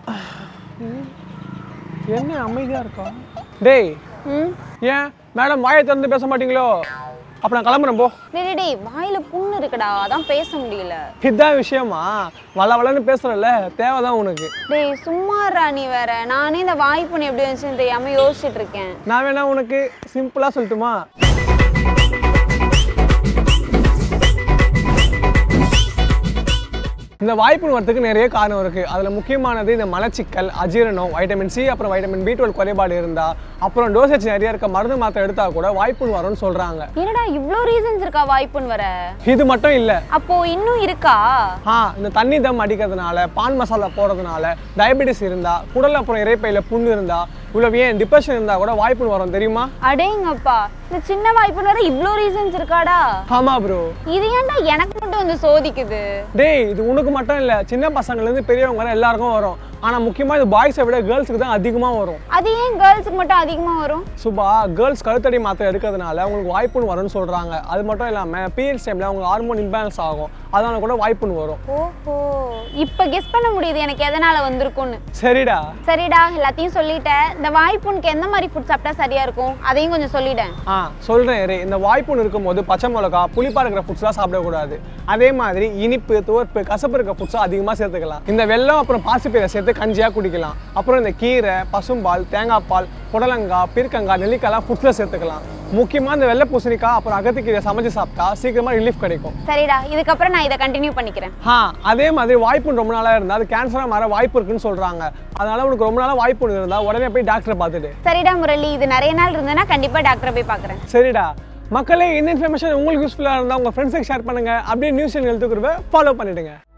என்ன அமைதியா இருக்கா டேய் ம் ஏன் மேடம் வாயை திறந்து பேச மாட்டீங்களோ அப்ப நான் கிளம்புறேன் போ டேய் டேய், டேய் வாயில புண்ணு இருக்குடா அதான் பேச முடியல இதான் விஷயமா வள வளன்னு பேசுறல தேவைதான் உனக்கு டேய் சும்மாறா நீ வேற நானே இந்த வாய் புண்ணு எப்படி வந்துச்சுன்னு தெரியாம யோசிச்சுட்டு இருக்கேன் நான் வேணா உனக்கு சிம்பிளா சொல்லட்டுமா இந்த வாய்ப்பு வரதுக்கு நிறைய காரணம் இருக்கு அதுல முக்கியமானது இந்த மலச்சிக்கல் அஜீரணம் வைட்டமின் சி அப்புறம் வைட்டமின் பி டுவெல் குறைபாடு இருந்தா அப்புறம் டோசேஜ் நிறைய இருக்க மருந்து மாத்திரை எடுத்தா கூட வாய்ப்புண் வரும்னு சொல்றாங்க என்னடா இவ்ளோ ரீசன்ஸ் இருக்கா வாய்ப்புன்னு வர இது மட்டும் இல்ல அப்போ இன்னும் இருக்கா ஆ இந்த தண்ணி தம் அடிக்கிறதுனால பான் மசாலா போடுறதுனால டயபெட்டிஸ் இருந்தா குடல் அப்புறம் இறைப்பையில புண்ணு இருந்தா இவ்வளவு ஏன் டிப்ரெஷன் இருந்தா கூட வாய்ப்புண் வரும் தெரியுமா அடேங்கப்பா இந்த சின்ன வாய்ப்புன்னு வர இவ்ளோ ரீசன்ஸ் இருக்காடா ஆமா ப்ரோ இது ஏன்டா எனக்கு மட்டும் வந்து சோதிக்குது டேய் இது உனக்கு மட்டும் இல்ல சின்ன பசங்கள்ல இருந்து பெரியவங்க வரை எல்லாருக்கும் வரும் ஆனா முக்கியமா இது பாய்ஸை விட கேர்ள்ஸுக்கு தான் அதிகமா வரும் அது ஏன் கேர்ள்ஸுக்கு மட்டும் அதிகமா வரும் சுபா கேர்ள்ஸ் கழுத்தடி மாத்திரை எடுக்கிறதுனால அவங்களுக்கு வாய்ப்புண் வரும்னு சொல்றாங்க அது மட்டும் இல்லாம பீரியட்ஸ் டைம்ல அவங்க ஹார்மோன் இம்பேலன்ஸ் ஆகும் அதனால கூட வாய்ப்புண் வரும் ஓஹோ இப்ப கெஸ் பண்ண முடியுது எனக்கு எதனால வந்திருக்கும்னு சரிடா சரிடா எல்லாத்தையும் சொல்லிட்டேன் இந்த வாய்ப்புண்ணுக்கு எந்த மாதிரி ஃபுட் சாப்பிட்டா சரியா இருக்கும் அதையும் கொஞ்சம் சொல்லிட்டேன் ஆ சொல்றேன் இரு இந்த வாய்ப்புண் இருக்கும்போது பச்சை மிளகா புளிப்பா இருக்கிற ஃபுட்ஸ்லாம் சாப்பிடக்கூடாது அதே மாதிரி இனிப்பு துவர்ப்பு கசப்பு இருக்க ஃபுட்ஸும் அதிகமாக சேர்த்துக்கலாம் இந்த வெல்லம் அப்புறம் பாசிப்பயிரை சேர்த்து கஞ்சியாக குடிக்கலாம் அப்புறம் இந்த கீரை பசும்பால் தேங்காய் பால் புடலங்காய் பீர்க்கங்காய் நெல்லிக்காய்லாம் ஃபுட்ஸில் சேர்த்துக்கலாம் முக்கியமாக இந்த வெள்ளை பூசணிக்காய் அப்புறம் அகத்திக்கீரை சமைச்சு சாப்பிட்டா சீக்கிரமாக ரிலீஃப் கிடைக்கும் சரிடா இதுக்கப்புறம் நான் இதை கண்டினியூ பண்ணிக்கிறேன் ஆ அதே மாதிரி வாய்ப்புண் ரொம்ப நாளாக இருந்தால் அது கேன்சராக மாற வாய்ப்பு இருக்குன்னு சொல்கிறாங்க அதனால உனக்கு ரொம்ப நாளாக வாய்ப்புண் இருந்தால் உடனே போய் டாக்டரை பார்த்துட்டு சரிடா முரளி இது நிறைய நாள் இருந்ததுன்னா கண்டிப்பா டாக்டரை போய் பார்க்குறேன் சரிடா மக்களே இந்த இன்ஃபர்மேஷன் உங்களுக்கு யூஸ்ஃபுல்லாக இருந்தால் உங்கள் ஃப்ரெண்ட்ஸுக்கு ஷேர் பண்ணுங்கள் அப்படியே நியூஸ் சேனல் எழுத்துக்குருவை ஃபாலோ பண்ணிவிடுங்க